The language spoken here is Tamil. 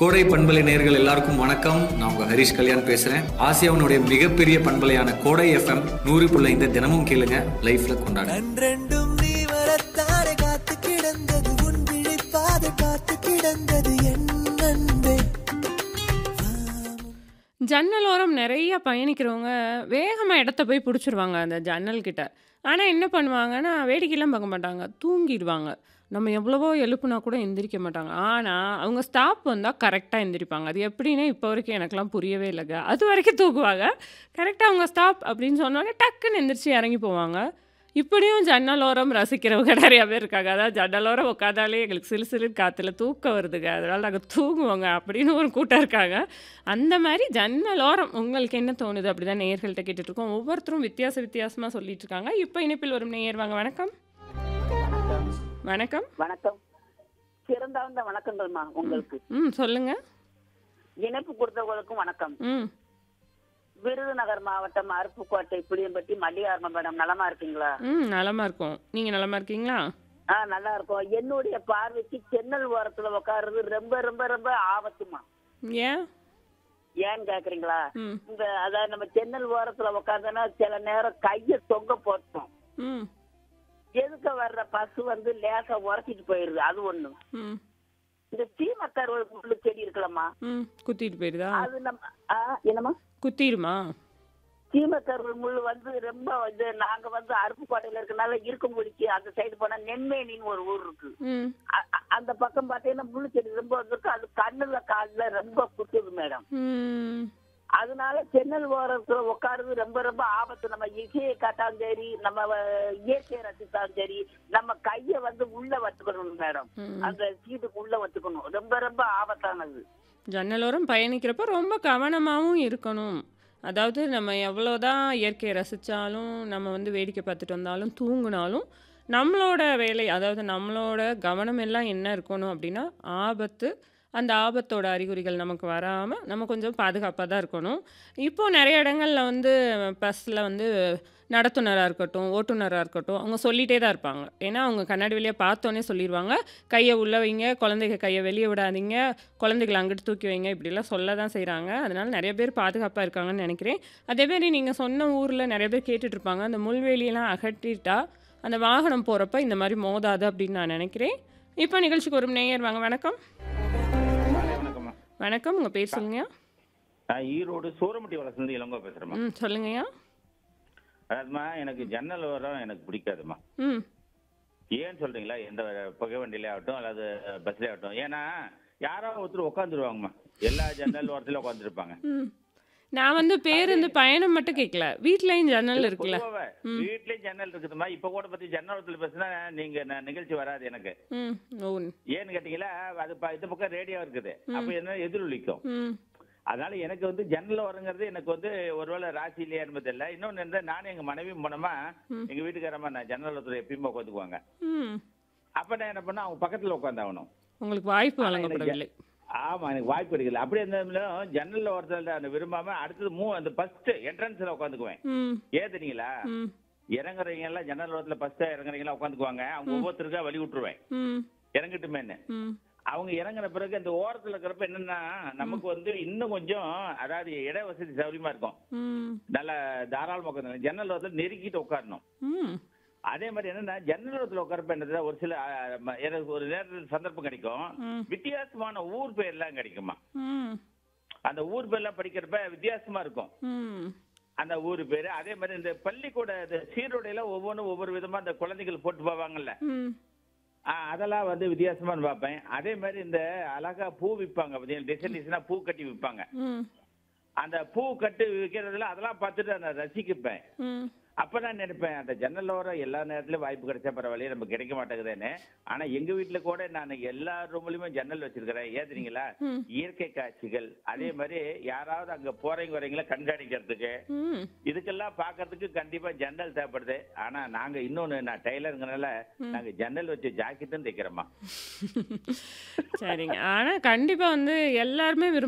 கோடை பண்பலை நேயர்கள் எல்லாருக்கும் வணக்கம் நான் உங்க ஹரிஷ் கல்யாண் பேசுறேன் ஆசியாவினுடைய மிகப்பெரிய பண்பலையான கோடை எஃப்எம் நூறு புள்ள இந்த தினமும் கேளுங்க லைஃப்ல கொண்டாடுங்க கன்றெண்டும் நீ வரத்தாரை காத்து கிடந்தது உன் விழிப்பாதை பார்த்து கிடந்தது என் அன்பே ஜன்னலோரம் நிறைய பயணிக்கிறவங்க வேகமாக இடத்த போய் பிடிச்சிருவாங்க அந்த ஜன்னல் கிட்ட ஆனால் என்ன பண்ணுவாங்கன்னா வேடிக்கைலாம் பார்க்க மாட்டாங்க தூங்கிடுவாங்க நம்ம எவ்வளவோ எழுப்புனா கூட எந்திரிக்க மாட்டாங்க ஆனால் அவங்க ஸ்டாப் வந்தால் கரெக்டாக எந்திரிப்பாங்க அது எப்படின்னு இப்போ வரைக்கும் எனக்கெல்லாம் புரியவே இல்லைங்க அது வரைக்கும் தூக்குவாங்க கரெக்டாக அவங்க ஸ்டாப் அப்படின்னு சொன்னோடனே டக்குன்னு எந்திரிச்சு இறங்கி போவாங்க இப்படியும் ஜன்னலோரம் ரசிக்கிறவங்க நிறைய பேர் இருக்காங்க அதாவது ஜன்னலோரம் உட்காந்தாலே எங்களுக்கு சிலு சிலு காற்றுல தூக்கம் வருதுங்க அதனால் நாங்கள் தூங்குவோங்க அப்படின்னு ஒரு கூட்டம் இருக்காங்க அந்த மாதிரி ஜன்னலோரம் உங்களுக்கு என்ன தோணுது அப்படிதான் நேயர்கள்ட்ட கேட்டுட்டு இருக்கோம் ஒவ்வொருத்தரும் வித்தியாச வித்தியாசமாக சொல்லிட்டு இருக்காங்க இப்போ இணைப்பில் வரும் நேயர் வாங்க வணக்கம் வணக்கம் வணக்கம் சிறந்தாழ்ந்த வணக்கங்கள்மா உங்களுக்கு ம் சொல்லுங்க இணைப்பு கொடுத்தவங்களுக்கும் வணக்கம் ம் விருதுநகர் மாவட்டம் அருப்புக்கோட்டை புளியம்பட்டி மல்லிகார்ம மேடம் நலமா இருக்கீங்களா ம் நலமா இருக்கோம் நீங்கள் நலமா இருக்கீங்களா ஆ நல்லா இருக்கும் என்னுடைய பார்வைக்கு சென்னல் ஓரத்துல உட்காருறது ரொம்ப ரொம்ப ரொம்ப ஆபத்துமா ஏன் ஏன்னு கேக்குறீங்களா ம் இந்த அதாவது நம்ம சென்னல் ஓரத்துல உட்காந்தோன்னா சில நேரம் கைய தொங்க போட்டோம் ம் எதுக்க வர்ற பசு வந்து லேசா உரைச்சிட்டு போயிருது அது ஒண்ணு ம் இந்த சீமக்கர் முள்ளு செடி இருக்கலாமா ம் குத்திட்டு போயிருதா அது நம்ம ஆ, என்னம்மா குத்திடுமா சீமக்கருள் முள் வந்து ரொம்ப இது நாங்க வந்து அருப்புக்கோட்டையில இருக்கனால இருக்கும்படிக்கு அந்த சைடு போனா நென்மேனின்னு ஒரு ஊர் இருக்கு ம் அ- அ- அந்த பக்கம் பாத்தீங்கன்னா முள்ளு செடி ரொம்ப வந்திருக்கு அது கண்ணுல கால்ல ரொம்ப குத்துது மேடம் ம் அதனால சென்னல் ஓரத்துல உட்காருறது ரொம்ப ரொம்ப ஆபத்து நம்ம இசையை காட்டாலும் சரி நம்ம வ- இயற்கையை ரசித்தாலும் சரி நம்ம கைய வந்து உள்ள வச்சுக்கணும் மேடம் ம். அந்த சீட்டுக்கு உள்ள வச்சுக்கணும் ரொம்ப ரொம்ப ஆபத்தானது ஜன்னலோரம் பயணிக்கிறப்ப ரொம்ப கவனமாகவும் இருக்கணும் அதாவது நம்ம எவ்வளோதான் இயற்கையை ரசித்தாலும் நம்ம வந்து வேடிக்கை பார்த்துட்டு வந்தாலும் தூங்கினாலும் நம்மளோட வேலை அதாவது நம்மளோட கவனம் எல்லாம் என்ன இருக்கணும் அப்படின்னா ஆபத்து அந்த ஆபத்தோட அறிகுறிகள் நமக்கு வராமல் நம்ம கொஞ்சம் பாதுகாப்பாக தான் இருக்கணும் இப்போது நிறைய இடங்களில் வந்து பஸ்ஸில் வந்து நடத்துனராக இருக்கட்டும் ஓட்டுநராக இருக்கட்டும் அவங்க சொல்லிகிட்டே தான் இருப்பாங்க ஏன்னா அவங்க கண்ணாடி வழியாக பார்த்தோன்னே சொல்லிடுவாங்க கையை உள்ளே வைங்க குழந்தைங்க கையை வெளியே விடாதீங்க குழந்தைகளை அங்கிட்டு தூக்கி வைங்க இப்படிலாம் சொல்ல தான் செய்கிறாங்க அதனால நிறைய பேர் பாதுகாப்பாக இருக்காங்கன்னு நினைக்கிறேன் அதே மாதிரி நீங்கள் சொன்ன ஊரில் நிறைய பேர் கேட்டுட்டு இருப்பாங்க அந்த முள்வேலியெல்லாம் அகற்றிட்டா அந்த வாகனம் போகிறப்ப இந்த மாதிரி மோதாது அப்படின்னு நான் நினைக்கிறேன் இப்போ நிகழ்ச்சிக்கு ஒரு நேயர் வாங்க வணக்கம் வணக்கம்மா வணக்கம் உங்கள் பேர் சொல்லுங்க நான் ஈரோடு சூரமட்டி வளர்ந்து இளங்கோ பேசுறேம்மா ம் சொல்லுங்கய்யா அதாவதுமா எனக்கு ஜன்னல் ஓரம் எனக்கு பிடிக்காதுமா ம் ஏன்னு சொல்றீங்களா எந்த புகை வண்டியிலே ஆகட்டும் அல்லது பஸ்ல ஆகட்டும் ஏன்னா யாரோ ஒருத்தர் உட்காந்துருவாங்கம்மா எல்லா ஜன்னல் ஓரத்துல உட்காந்துருப்பாங்க ம் நான் வந்து பேருந்து பயணம் மட்டும் கேட்கல வீட்லயும் ஜன்னல் இருக்குல்ல வீட்லயும் ஜன்னல் இருக்குதுமா இப்ப கூட பத்தி ஜன்னல் ஓரத்துல பேசினா நீங்க ந- நிகழ்ச்சி வராது எனக்கு ம் ஓ ஏன்னு கேட்டீங்களா அது ப- இந்த பக்கம் ரேடியோ இருக்குது அப்ப என்ன எதிரொலிக்கும் ம் அதனால எனக்கு வந்து ஜன்னல் ஓரங்கிறது எனக்கு வந்து ஒருவேளை ராசி இல்லையா என்பது இல்லை இன்னொன்னு இருந்தா நானும் எங்க மனைவியும் போனோமா எங்க வீட்டுக்காரம்மா நான் ஜன்னல் ஓரத்துல எப்பயுமே உட்காந்துக்குவாங்க ம் அப்ப நான் என்ன பண்ண அவங்க பக்கத்துல உட்காந்தாகணும் உங்களுக்கு வாய்ப்பு ஆனா எனக்கு வழங்கப்படவில்லை ஆமா எனக்கு வாய்ப்பு கிடைக்கல அப்படி இருந்தாலும் ஜன்னல்ல ஒருத்தர் அந்த விரும்பாம அடுத்தது மூ அந்த ஃபர்ஸ்ட் என்ட்ரன்ஸ்ல உட்காந்துக்குவேன் ம் ஏன் தெரியுங்களா ம் இறங்குறவங்க எல்லாம் ஜன்னல் ஓரத்துல ஃபர்ஸ்ட் இறங்குறவங்க உட்காந்துக்குவாங்க அவங்க ஒவ்வொருத்தருக்கா வழி விட்டுருவேன் ம் இறங்கட்டுமேன்னு ம் அவங்க இறங்குன பிறகு அந்த ஓரத்துல இருக்கிறப்ப என்னன்னா நமக்கு வந்து இன்னும் கொஞ்சம் அதாவது இட வசதி சௌகரியமா இருக்கும் ம் நல்ல தாராளமா உட்காந்து ஜன்னல் ஓரத்துல நெருக்கிட்டு உட்காரணும் ம் அதே மாதிரி என்னன்னா ஜன்னல் ஓரத்துல உட்காரப்ப என்னது ஒரு சில அஹ், ம- எனக்கு ஒரு நேரத்தில் சந்தர்ப்பம் கிடைக்கும் ம். வித்தியாசமான ஊர் பேர்லாம் கிடைக்குமா ம் அந்த ஊர் பேர்லாம் படிக்கிறப்ப வித்தியாசமா இருக்கும் ம் அந்த ஊர் பேரு அதே மாதிரி இந்த பள்ளிக்கூட இந்த சீருடையில ஒவ்வொன்றும் ஒவ்வொரு விதமா அந்த குழந்தைகள் போட்டு போவாங்கல்ல ம் ஆ, அதெல்லாம் வந்து வித்தியாசமா பார்ப்பேன் அதே மாதிரி இந்த அழகா பூ விற்பாங்க பார்த்தீங்கன்னா டிசைன் டிசைனா பூ கட்டி விற்பாங்க ம் அந்த பூ கட்டு விற்கிறதுல அதெல்லாம் பார்த்துட்டு நான் ரசிக்கப்பேன் ம் அப்ப நான் நினைப்பேன் அந்த ஜன்னல் ஓரம் எல்லா நேரத்துலயும் வாய்ப்பு கிடைச்சா பரவாயில்லையே நம்ம கிடைக்க மாட்டேங்குதுன்னு ஆனா எங்க வீட்டுல கூட நான் எல்லா ரூம்லயுமே ஜன்னல் வச்சிருக்கிறேன் ஏன் தெரியுங்களா ம். இயற்கை காட்சிகள் அதே மாதிரி யாராவது அங்க போறவங்க வரீங்களா கண்காணிக்கிறதுக்கு ம் இதுக்கெல்லாம் பாக்குறதுக்கு கண்டிப்பா ஜன்னல் தேவைப்படுது ஆனா நாங்க இன்னொன்னு நான் டெய்லருங்கனால நாங்க ஜன்னல் வச்சு ஜாக்கெட்டும் தைக்கிறோமா சரிங்க ஆனா கண்டிப்பா வந்து எல்லாருமே விரும்ப